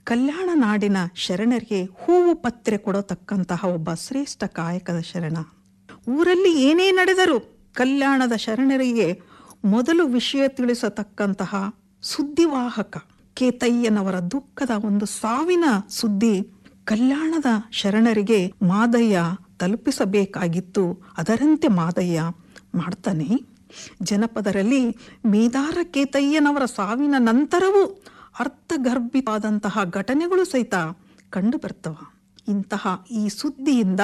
ಕಲ್ಯಾಣ ನಾಡಿನ ಶರಣರಿಗೆ ಹೂವು ಪತ್ರೆ ಕೊಡತಕ್ಕಂತಹ ಒಬ್ಬ ಶ್ರೇಷ್ಠ ಕಾಯಕದ ಶರಣ ಊರಲ್ಲಿ ಏನೇ ನಡೆದರೂ ಕಲ್ಯಾಣದ ಶರಣರಿಗೆ ಮೊದಲು ವಿಷಯ ತಿಳಿಸತಕ್ಕಂತಹ ಸುದ್ದಿವಾಹಕ ಕೇತಯ್ಯನವರ ದುಃಖದ ಒಂದು ಸಾವಿನ ಸುದ್ದಿ ಕಲ್ಯಾಣದ ಶರಣರಿಗೆ ಮಾದಯ್ಯ ತಲುಪಿಸಬೇಕಾಗಿತ್ತು ಅದರಂತೆ ಮಾದಯ್ಯ ಮಾಡ್ತಾನೆ ಜನಪದರಲ್ಲಿ ಮೇದಾರ ಕೇತಯ್ಯನವರ ಸಾವಿನ ನಂತರವೂ ಅರ್ಥಗರ್ಭಿತವಾದಂತಹ ಘಟನೆಗಳು ಸಹಿತ ಕಂಡು ಬರ್ತವ ಇಂತಹ ಈ ಸುದ್ದಿಯಿಂದ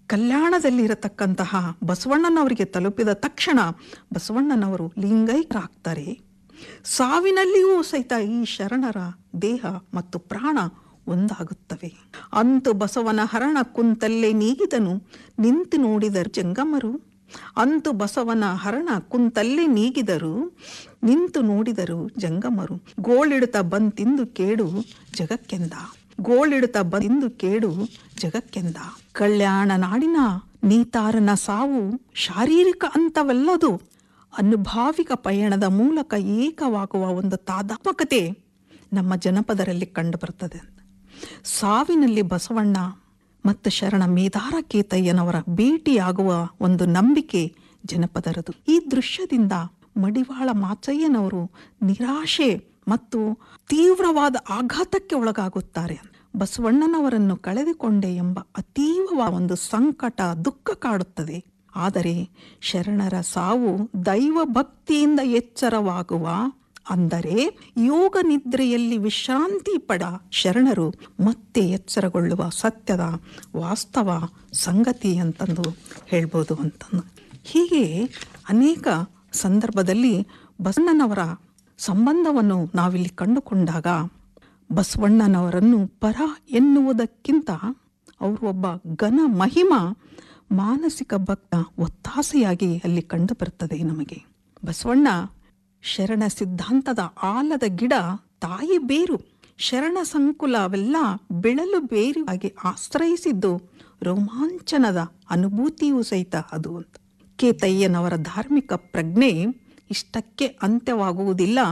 ಕಲ್ಯಾಣದಲ್ಲಿರತಕ್ಕಂತಹ ಬಸವಣ್ಣನವರಿಗೆ ತಲುಪಿದ ತಕ್ಷಣ ಬಸವಣ್ಣನವರು ಲಿಂಗೈಕ್ಯರಾಗ್ತಾರೆ ಸಾವಿನಲ್ಲಿಯೂ ಸಹಿತ ಈ ಶರಣರ ದೇಹ ಮತ್ತು ಪ್ರಾಣ ಒಂದಾಗುತ್ತವೆ ಅಂತು ಬಸವನ ಹರಣ ಕುಂತಲ್ಲೇ ನೀಗಿದನು ನಿಂತು ನೋಡಿದರು ಜಂಗಮರು ಅಂತು ಬಸವನ ಹರಣ ಕುಂತಲ್ಲೇ ನೀಗಿದರು ನಿಂತು ನೋಡಿದರು ಜಂಗಮರು ಗೋಳಿಡುತ್ತ ಬಂತಿಂದು ಕೇಡು ಜಗಕ್ಕೆಂದ ಗೋಳಿಡುತ್ತ ಬಂದು ಕೇಡು ಜಗಕ್ಕೆಂದ ಕಲ್ಯಾಣ ನಾಡಿನ ನೀತಾರನ ಸಾವು ಶಾರೀರಿಕ ಅಂತವಲ್ಲದು ಅನುಭಾವಿಕ ಪಯಣದ ಮೂಲಕ ಏಕವಾಗುವ ಒಂದು ತಾದಾತ್ಮಕತೆ ನಮ್ಮ ಜನಪದರಲ್ಲಿ ಕಂಡುಬರುತ್ತದೆ ಸಾವಿನಲ್ಲಿ ಬಸವಣ್ಣ ಮತ್ತು ಶರಣ ಮೇದಾರ ಕೇತಯ್ಯನವರ ಭೇಟಿಯಾಗುವ ಒಂದು ನಂಬಿಕೆ ಜನಪದರದು ಈ ದೃಶ್ಯದಿಂದ ಮಡಿವಾಳ ಮಾಚಯ್ಯನವರು ನಿರಾಶೆ ಮತ್ತು ತೀವ್ರವಾದ ಆಘಾತಕ್ಕೆ ಒಳಗಾಗುತ್ತಾರೆ ಬಸವಣ್ಣನವರನ್ನು ಕಳೆದುಕೊಂಡೆ ಎಂಬ ಅತೀವ ಒಂದು ಸಂಕಟ ದುಃಖ ಕಾಡುತ್ತದೆ ಆದರೆ ಶರಣರ ಸಾವು ದೈವ ಭಕ್ತಿಯಿಂದ ಎಚ್ಚರವಾಗುವ ಅಂದರೆ ಯೋಗ ನಿದ್ರೆಯಲ್ಲಿ ವಿಶ್ರಾಂತಿ ಪಡ ಶರಣರು ಮತ್ತೆ ಎಚ್ಚರಗೊಳ್ಳುವ ಸತ್ಯದ ವಾಸ್ತವ ಸಂಗತಿ ಅಂತಂದು ಹೇಳ್ಬೋದು ಅಂತಂದು ಹೀಗೆ ಅನೇಕ ಸಂದರ್ಭದಲ್ಲಿ ಬಸವಣ್ಣನವರ ಸಂಬಂಧವನ್ನು ನಾವಿಲ್ಲಿ ಕಂಡುಕೊಂಡಾಗ ಬಸವಣ್ಣನವರನ್ನು ಪರ ಎನ್ನುವುದಕ್ಕಿಂತ ಅವರು ಒಬ್ಬ ಘನ ಮಹಿಮ ಮಾನಸಿಕ ಭಕ್ತ ಒತ್ತಾಸೆಯಾಗಿ ಅಲ್ಲಿ ಕಂಡು ಬರ್ತದೆ ನಮಗೆ ಬಸವಣ್ಣ ಶರಣ ಸಿದ್ಧಾಂತದ ಆಲದ ಗಿಡ ತಾಯಿ ಬೇರು ಶರಣ ಸಂಕುಲ ಅವೆಲ್ಲ ಬೆಳಲು ಬೇರು ಆಗಿ ಆಶ್ರಯಿಸಿದ್ದು ರೋಮಾಂಚನದ ಅನುಭೂತಿಯೂ ಸಹಿತ ಅದು ಅಂತ ಕೇತಯ್ಯನವರ ಧಾರ್ಮಿಕ ಪ್ರಜ್ಞೆ ಇಷ್ಟಕ್ಕೆ ಅಂತ್ಯವಾಗುವುದಿಲ್ಲ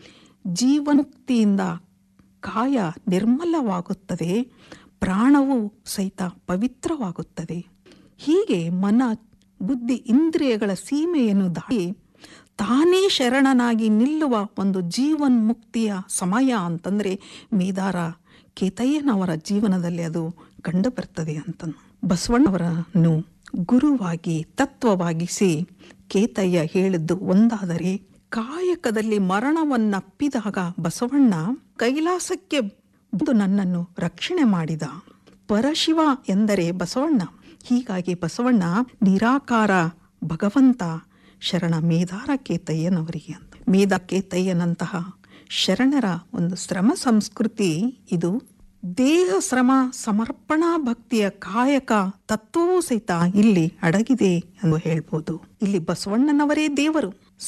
ಜೀವನ್ಮುಕ್ತಿಯಿಂದ ಕಾಯ ನಿರ್ಮಲವಾಗುತ್ತದೆ ಪ್ರಾಣವು ಸಹಿತ ಪವಿತ್ರವಾಗುತ್ತದೆ ಹೀಗೆ ಮನ ಬುದ್ಧಿ ಇಂದ್ರಿಯಗಳ ಸೀಮೆಯನ್ನು ದಾಟಿ ತಾನೇ ಶರಣನಾಗಿ ನಿಲ್ಲುವ ಒಂದು ಜೀವನ್ಮುಕ್ತಿಯ ಸಮಯ ಅಂತಂದ್ರೆ ಮೇದಾರ ಕೇತಯ್ಯನವರ ಜೀವನದಲ್ಲಿ ಅದು ಕಂಡು ಬರ್ತದೆ ಅಂತ ಬಸವಣ್ಣವರನ್ನು ಗುರುವಾಗಿ ತತ್ವವಾಗಿಸಿ ಕೇತಯ್ಯ ಹೇಳಿದ್ದು ಒಂದಾದರೆ ಕಾಯಕದಲ್ಲಿ ಮರಣವನ್ನಪ್ಪಿದಾಗ ಬಸವಣ್ಣ ಕೈಲಾಸಕ್ಕೆ ಬಂದು ನನ್ನನ್ನು ರಕ್ಷಣೆ ಮಾಡಿದ ಪರಶಿವ ಎಂದರೆ ಬಸವಣ್ಣ ಹೀಗಾಗಿ ಬಸವಣ್ಣ ನಿರಾಕಾರ ಭಗವಂತ ಶರಣ ಮೇದಾರ ಕೇತಯ್ಯನವರಿಗೆ ಅಂತ ಮೇದ ಕೇತಯ್ಯನಂತಹ ಶರಣರ ಒಂದು ಶ್ರಮ ಸಂಸ್ಕೃತಿ ಇದು ದೇಹ ಶ್ರಮ ಸಮರ್ಪಣಾ ಭಕ್ತಿಯ ಕಾಯಕ ತತ್ವವೂ ಸಹಿತ ಇಲ್ಲಿ ಅಡಗಿದೆ ಎಂದು ಹೇಳ್ಬೋದು ಇಲ್ಲಿ ಬಸವಣ್ಣನವರೇ ದೇವರು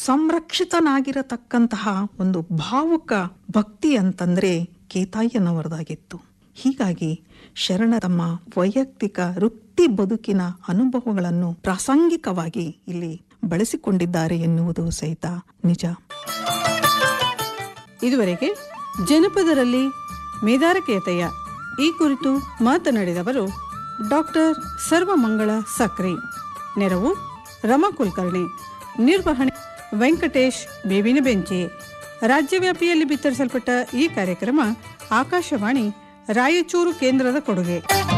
ಸಂರಕ್ಷಿತನಾಗಿರತಕ್ಕಂತಹ ಒಂದು ಭಾವುಕ ಭಕ್ತಿ ಅಂತಂದ್ರೆ ಕೇತಾಯ್ಯನವರದಾಗಿತ್ತು ಹೀಗಾಗಿ ಶರಣ ತಮ್ಮ ವೈಯಕ್ತಿಕ ವೃತ್ತಿ ಬದುಕಿನ ಅನುಭವಗಳನ್ನು ಪ್ರಾಸಂಗಿಕವಾಗಿ ಇಲ್ಲಿ ಬಳಸಿಕೊಂಡಿದ್ದಾರೆ ಎನ್ನುವುದು ಸಹಿತ ನಿಜ ಇದುವರೆಗೆ ಜನಪದರಲ್ಲಿ ಮೇದಾರಕೇತಯ್ಯ ಈ ಕುರಿತು ಮಾತನಾಡಿದವರು ಡಾಕ್ಟರ್ ಸರ್ವಮಂಗಳ ಸಕ್ರಿ ನೆರವು ರಮಾ ಕುಲಕರ್ಣಿ ನಿರ್ವಹಣೆ ವೆಂಕಟೇಶ್ ಬೇವಿನ ಬೆಂಚಿ ರಾಜ್ಯವ್ಯಾಪಿಯಲ್ಲಿ ಬಿತ್ತರಿಸಲ್ಪಟ್ಟ ಈ ಕಾರ್ಯಕ್ರಮ ಆಕಾಶವಾಣಿ ರಾಯಚೂರು ಕೇಂದ್ರದ ಕೊಡುಗೆ